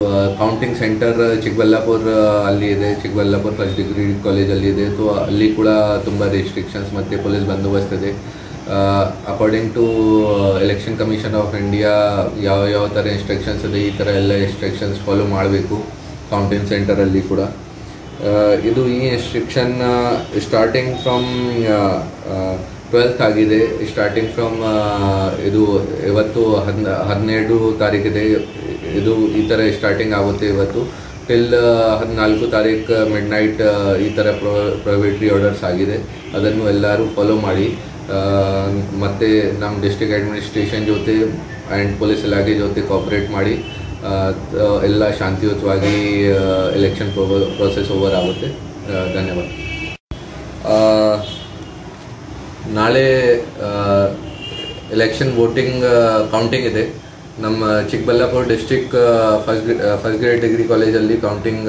counting centre Chikkaballapur ಅಲ್ಲಿ ಇದೆ Chikkaballapur first degree ಕಾಲೇಜಲ್ಲಿ ಇದೆ ಸೊ ಅಲ್ಲಿ ಕೂಡ ತುಂಬ ರಿಸ್ಟ್ರಿಕ್ಷನ್ಸ್ ಮತ್ತು ಪೊಲೀಸ್ ಬಂದೋಬಸ್ತ್ ಇದೆ according to election commission of India ಯಾವ ಯಾವ ಥರ ಇನ್ಸ್ಟ್ರಕ್ಷನ್ಸ್ ಇದೆ ಈ ಥರ ಎಲ್ಲ ಇನ್ಸ್ಟ್ರಕ್ಷನ್ಸ್ ಫಾಲೋ ಮಾಡಬೇಕು ಕೌಂಟಿಂಗ್ ಸೆಂಟರಲ್ಲಿ ಕೂಡ ಆ, ಇದು ಈ ಇನ್ಸ್ಟ್ರಕ್ಷನ್ ಸ್ಟಾರ್ಟಿಂಗ್ ಫ್ರಮ್ ಟ್ವೆಲ್ತ್ ಆಗಿದೆ ಸ್ಟಾರ್ಟಿಂಗ್ ಫ್ರಮ್ ಇದು ಇವತ್ತು ಹದಿನ ಹದಿನೆರಡು ತಾರೀಕಿದೆ ಇದು ಈ ಥರ ಸ್ಟಾರ್ಟಿಂಗ್ ಆಗುತ್ತೆ ಇವತ್ತು ಟಿಲ್ ಹದಿನಾಲ್ಕು ತಾರೀಕು ಮಿಡ್ ನೈಟ್ ಈ ಥರ ಪ್ರೊ ಪ್ರೊಹಿಬಿಟ್ರಿ ಆರ್ಡರ್ಸ್ ಆಗಿದೆ ಅದನ್ನು ಎಲ್ಲರೂ ಫಾಲೋ ಮಾಡಿ ಆ, ಮತ್ತೆ ನಮ್ಮ ಡಿಸ್ಟ್ರಿಕ್ಟ್ ಅಡ್ಮಿನಿಸ್ಟ್ರೇಷನ್ ಜೊತೆ ಆ್ಯಂಡ್ ಪೊಲೀಸ್ ಇಲಾಖೆ ಜೊತೆ ಕೋಆಪ್ರೇಟ್ ಮಾಡಿ ಆ, ತ- ಎಲ್ಲ ಶಾಂತಿಯುತವಾಗಿ ಎಲೆಕ್ಷನ್ ಪ್ರೋಸೆಸ್ ಓವರ್ ಆಗುತ್ತೆ ಆ, ಧನ್ಯವಾದ ಆ, ನಾಳೆ ಎಲೆಕ್ಷನ್ ವೋಟಿಂಗ್ ಕೌಂಟಿಂಗ್ ಇದೆ ನಮ್ಮ Chikkaballapur district first first grade degree ಕಾಲೇಜಲ್ಲಿ ಕೌಂಟಿಂಗ್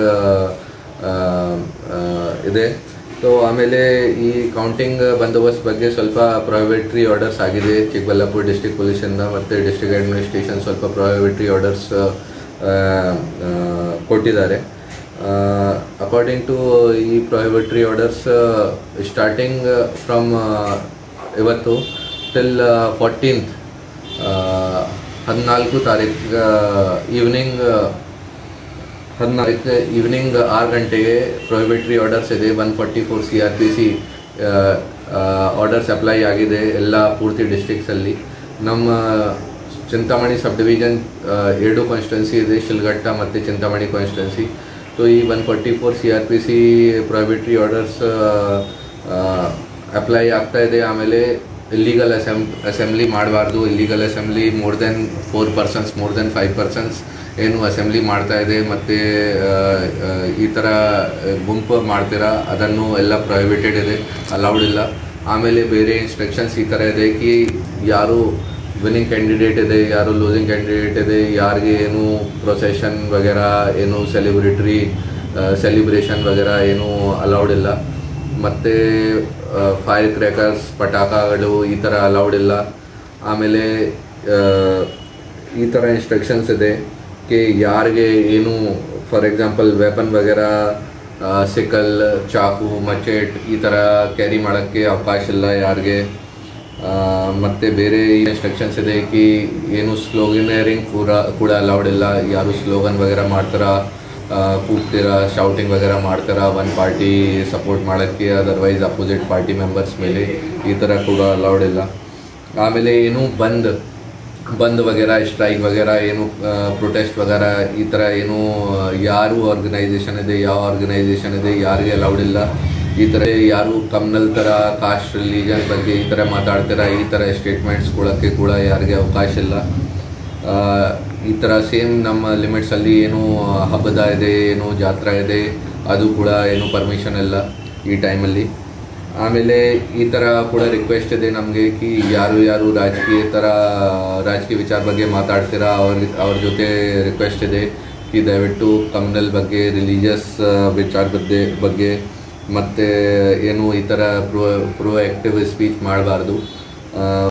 ಇದೆ ಸೊ ಆಮೇಲೆ ಈ ಕೌಂಟಿಂಗ್ ಬಂದೋಬಸ್ತ್ ಬಗ್ಗೆ ಸ್ವಲ್ಪ ಪ್ರೊಹಿಬಿಟ್ರಿ ಆರ್ಡರ್ಸ್ ಆಗಿದೆ ಚಿಕ್ಕಬಳ್ಳಾಪುರ ಡಿಸ್ಟಿಕ್ ಪೊಲೀಸಿಂದ ಮತ್ತು ಡಿಸ್ಟ್ರಿಕ್ಟ್ ಅಡ್ಮಿನಿಸ್ಟ್ರೇಷನ್ ಸ್ವಲ್ಪ ಪ್ರೊಹಿಬಿಟ್ರಿ ಆರ್ಡರ್ಸ್ ಕೊಟ್ಟಿದ್ದಾರೆ ಅಕಾರ್ಡಿಂಗ್ ಟು ಈ ಪ್ರೊಹಿಬಿಟ್ರಿ ಆರ್ಡರ್ಸ್ ಸ್ಟಾರ್ಟಿಂಗ್ ಫ್ರಮ್ ಇವತ್ತು ಟಿಲ್ ಫೋರ್ಟೀನ್ತ್ ಹದಿನಾಲ್ಕು ತಾರೀಕು ಈವ್ನಿಂಗ್ ಹದಿನಾಲ್ಕು ಈವ್ನಿಂಗ್ ಆರು ಗಂಟೆಗೆ ಪ್ರೊಹಿಬಿಟ್ರಿ ಆರ್ಡರ್ಸ್ ಇದೆ one forty four C R P C orders apply ಆಗಿದೆ ಎಲ್ಲ ಪೂರ್ತಿ ಡಿಸ್ಟ್ರಿಕ್ಸಲ್ಲಿ ನಮ್ಮ ಚಿಂತಾಮಣಿ ಸಬ್ ಡಿವಿಷನ್ ಎರಡು ಕಾನ್ಸ್ಟಿಟ್ಯುನ್ಸಿ ಇದೆ ಶಿಲ್ಘಟ್ಟ ಮತ್ತು ಚಿಂತಾಮಣಿ ಕಾನ್ಸ್ಟಿಟ್ಯುನ್ಸಿ ಸೊ ಈ one forty four C R P C prohibitory orders apply ಆಗ್ತಾ ಇದೆ ಆಮೇಲೆ ಇಲ್ಲಿಗಲ್ ಅಸೆಂಬ್ ಅಸೆಂಬ್ಲಿ ಮಾಡಬಾರ್ದು illegal assembly more than four persons more than five persons ಏನು ಅಸೆಂಬ್ಲಿ ಮಾಡ್ತಾ ಇದೆ ಮತ್ತು ಈ ಥರ ಗುಂಪು ಮಾಡ್ತೀರಾ ಅದನ್ನು ಎಲ್ಲ ಪ್ರೊಹಿಬಿಟೆಡ್ ಇದೆ ಅಲೌಡ್ ಇಲ್ಲ ಆಮೇಲೆ ಬೇರೆ ಇನ್ಸ್ಟ್ರಕ್ಷನ್ಸ್ ಈ ಥರ ಇದೆ ಕಿ ಯಾರು ವಿನ್ನಿಂಗ್ ಕ್ಯಾಂಡಿಡೇಟ್ ಇದೆ ಯಾರು ಲೂಸಿಂಗ್ ಕ್ಯಾಂಡಿಡೇಟ್ ಇದೆ ಯಾರಿಗೆ ಏನು ಪ್ರೊಸೆಷನ್ ವಗೇರ ಏನು ಸೆಲೆಬ್ರಿಟ್ರಿ ಸೆಲಿಬ್ರೇಷನ್ ವಗೇರ ಏನು ಅಲೌಡ್ ಇಲ್ಲ ಮತ್ತು ಫೈರ್ ಕ್ರ್ಯಾಕರ್ಸ್ ಪಟಾಕಗಳು ಈ ಥರ ಅಲೌಡ್ ಇಲ್ಲ ಆಮೇಲೆ ಆ, ಈ ಥರ ಇನ್ಸ್ಟ್ರಕ್ಷನ್ಸ್ ಇದೆ कि ಯಾರಿಗೆ ಏನು ಫಾರ್ ಎಕ್ಸಾಂಪಲ್ ವೆಪನ್ ವಗೇರ ಸಿಕಲ್ ಚಾಕು ಮಚೆಟ್ ಈ ಥರ ಕ್ಯಾರಿ ಮಾಡೋಕ್ಕೆ ಅವಕಾಶ ಇಲ್ಲ ಯಾರಿಗೆ ಆ, ಮತ್ತೆ ಬೇರೆ ಇನ್ಸ್ಟ್ರಕ್ಷನ್ಸ್ ಇದೆ ಕಿ ಏನು ಸ್ಲೋಗನರಿಂಗ್ ಕೂಡ ಕೂಡ ಅಲೌಡ್ ಇಲ್ಲ ಯಾರು ಸ್ಲೋಗನ್ ವಗೇರ ಮಾಡ್ತಾರ ಆ, ಕೂಗ್ತೀರಾ ಶೌಟಿಂಗ್ ವಗೇರ ಮಾಡ್ತಾರ ಒನ್ ಪಾರ್ಟಿ ಸಪೋರ್ಟ್ ಮಾಡೋಕ್ಕೆ ಅದರ್ವೈಸ್ ಅಪೋಸಿಟ್ ಪಾರ್ಟಿ ಮೆಂಬರ್ಸ್ ಮೇಲೆ ಈ ಥರ ಕೂಡ ಅಲೌಡ್ ಇಲ್ಲ ಆಮೇಲೆ ಏನು ಬಂದ್ ಬಂದ್ ವಗೇರ ಸ್ಟ್ರೈಕ್ ವಗೇರ ಏನು ಪ್ರೊಟೆಸ್ಟ್ ವಗೇರ ಈ ಥರ ಏನು ಯಾರು ಆರ್ಗನೈಸೇಷನ್ ಇದೆ ಯಾವ ಆರ್ಗನೈಸೇಷನ್ ಇದೆ ಯಾರಿಗೆ ಅಲೌಡ್ ಇಲ್ಲ ಈ ಥರ ಯಾರು ಕಮ್ನಲ್ ಥರ ಕಾಸ್ಟ್ ರಿಲಿಜನ್ ಬಗ್ಗೆ ಈ ಥರ ಮಾತಾಡ್ತೀರಾ ಈ ಥರ ಸ್ಟೇಟ್ಮೆಂಟ್ಸ್ ಕೊಡೋಕ್ಕೆ ಕೂಡ ಯಾರಿಗೆ ಅವಕಾಶ ಇಲ್ಲ ಆ, ಈ ಥರ ಸೇಮ್ ನಮ್ಮ ಲಿಮಿಟ್ಸಲ್ಲಿ ಏನು ಹಬ್ಬದ ಇದೆ ಏನು ಜಾತ್ರಾ ಇದೆ ಅದು ಕೂಡ ಏನು ಪರ್ಮಿಷನ್ ಇಲ್ಲ ಈ ಟೈಮಲ್ಲಿ ಆಮೇಲೆ ಈ ಥರ ಕೂಡ ರಿಕ್ವೆಸ್ಟ್ ಇದೆ ನಮಗೆ ಕಿ ಯಾರು ಯಾರು ರಾಜಕೀಯ ಥರ ರಾಜಕೀಯ ವಿಚಾರ ಬಗ್ಗೆ ಮಾತಾಡ್ತೀರಾ ಅವ್ರ ಅವ್ರ ಜೊತೆ ರಿಕ್ವೆಸ್ಟ್ ಇದೆ ಕಿ ದಯವಿಟ್ಟು ಕಮ್ಯುನಲ್ ಬಗ್ಗೆ ರಿಲಿಜಿಯಸ್ ವಿಚಾರ ಬಗ್ಗೆ ಬಗ್ಗೆ ಮತ್ತು ಏನು ಈ ಥರ ಪ್ರೋ ಪ್ರೋ ಆ್ಯಕ್ಟಿವ್ ಸ್ಪೀಚ್ ಮಾಡಬಾರ್ದು